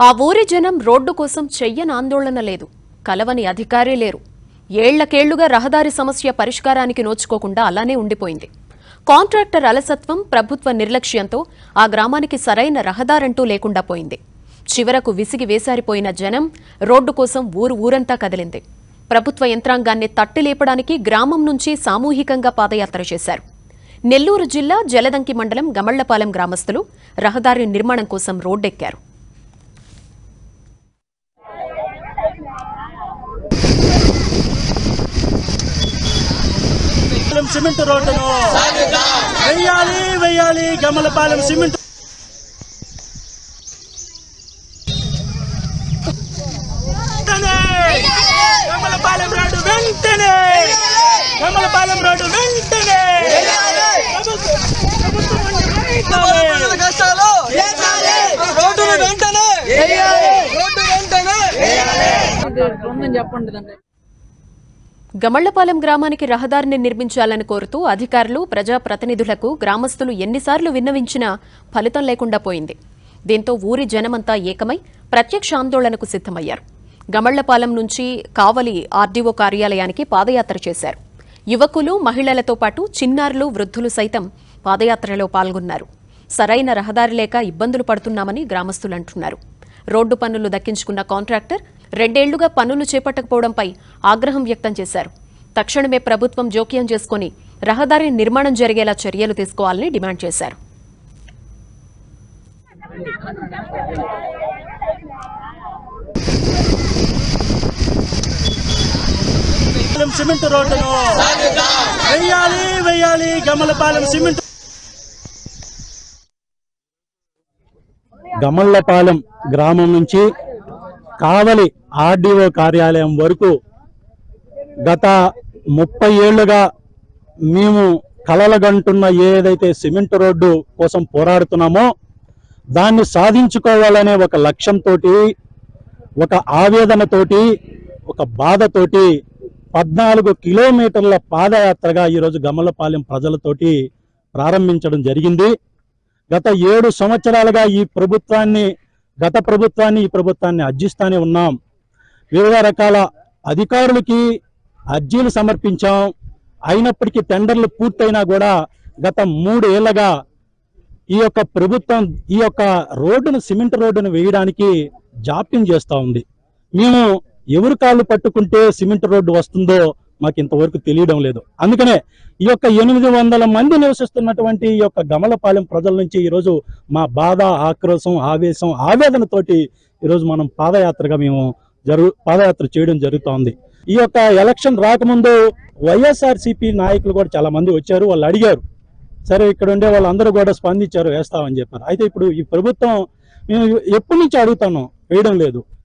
ఆ ఊరి జనం రోడ్డు కోసం చెయ్యని ఆందోళన లేదు కలవని అధికారే లేరు ఏళ్లకేళ్లుగా రహదారి సమస్య పరిష్కారానికి నోచుకోకుండా అలానే ఉండిపోయింది కాంట్రాక్టర్ అలసత్వం ప్రభుత్వ నిర్లక్ష్యంతో ఆ గ్రామానికి సరైన రహదారంటూ లేకుండా పోయింది చివరకు విసిగి వేసారిపోయిన జనం రోడ్డు కోసం ఊరు ఊరంతా కదిలింది ప్రభుత్వ యంత్రాంగాన్ని తట్టి లేపడానికి గ్రామం నుంచి సామూహికంగా పాదయాత్ర చేశారు నెల్లూరు జిల్లా జలదంకి మండలం గమళ్లపాలెం గ్రామస్తులు రహదారి నిర్మాణం కోసం రోడ్డెక్కారు పాలెం సిమెంట్ రోడ్డును వెయ్యాలి వెయ్యాలి గమలపాలెం సిమెంట్ వెంటనే! గమలపాలెం రోడ్డు వెంటనే గమలపాలెం రోడ్డు వెంటనే ప్రభుత్వం- ప్రభుత్వం వెంటనే! ప్రజల కష్టాలు రోడ్డును వెంటనే రోడ్డు వెంటనే ఉందని చెప్పండి దాన్ని గమళ్లపాలెం గ్రామానికి రహదారిని నిర్మించాలని కోరుతూ అధికారులు ప్రజాప్రతినిధులకు గ్రామస్తులు ఎన్నిసార్లు విన్నవించినా ఫలితం లేకుండా పోయింది దీంతో ఊరి జనమంతా ఏకమై ప్రత్యక్ష ఆందోళనకు సిద్దమయ్యారు గమళ్లపాలెం నుంచి కావలి ఆర్డీఓ కార్యాలయానికి పాదయాత్ర చేశారు యువకులు మహిళలతో పాటు చిన్నారులు వృద్ధులు సైతం పాదయాత్రలో పాల్గొన్నారు సరైన రహదారి లేక ఇబ్బందులు పడుతున్నామని గ్రామస్తులు అంటున్నారు రోడ్డు పన్నులు దక్కించుకున్న కాంట్రాక్టర్ రెండేళ్లుగా పనులు చేపట్టకపోవడంపై ఆగ్రహం వ్యక్తం చేశారు తక్షణమే ప్రభుత్వం జోక్యం చేసుకుని రహదారి నిర్మాణం జరిగేలా చర్యలు తీసుకోవాలని డిమాండ్ చేశారు పాలెం సిమెంట్ రోడ్డును వెయ్యాలి వెయ్యాలి గమలపాలెం సిమెంట్ గమల్లపాలెం గ్రామం నుంచి కావలి ఆర్డీఓ కార్యాలయం వరకు గత ముప్పై ఏళ్లుగా మేము కలలగంటున్న ఏదైతే సిమెంట్ రోడ్డు కోసం పోరాడుతున్నామో దాన్ని సాధించుకోవాలనే ఒక లక్ష్యంతో ఒక ఆవేదనతోటి ఒక బాధతోటి పద్నాలుగు కిలోమీటర్ల పాదయాత్రగా ఈరోజు గమలపాలెం ప్రజలతోటి ప్రారంభించడం జరిగింది గత ఏడు సంవత్సరాలుగా ఈ ప్రభుత్వాన్ని గత ప్రభుత్వాన్ని ఈ ప్రభుత్వాన్ని అర్జిస్తానే ఉన్నాం వివిధ రకాల అధికారులకి అర్జీలు సమర్పించాం అయినప్పటికీ టెండర్లు పూర్తయినా కూడా గత మూడేళ్లగా ఈ యొక్క ప్రభుత్వం ఈ యొక్క రోడ్డును సిమెంట్ రోడ్డును వేయడానికి జాప్యం చేస్తూ ఉంది మేము ఎవరు కాళ్ళు పట్టుకుంటే సిమెంట్ రోడ్డు వస్తుందో మాకు ఇంతవరకు తెలియడం లేదు అందుకనే ఈ యొక్క ఎనిమిది వందల మంది నివసిస్తున్నటువంటి ఈ యొక్క గమలపాలెం ప్రజల నుంచి ఈరోజు మా బాధ ఆక్రోశం ఆవేశం ఆవేదనతోటి ఈరోజు మనం పాదయాత్రగా మేము జరు పాదయాత్ర చేయడం జరుగుతోంది ఈ యొక్క ఎలక్షన్ రాకముందు వైఎస్ఆర్సీపీ నాయకులు కూడా చాలా మంది వచ్చారు వాళ్ళు అడిగారు సరే ఇక్కడ ఉండే వాళ్ళందరూ కూడా స్పందించారు వేస్తామని చెప్పారు అయితే ఇప్పుడు ఈ ప్రభుత్వం మేము ఎప్పటి నుంచి అడుగుతాను వేయడం లేదు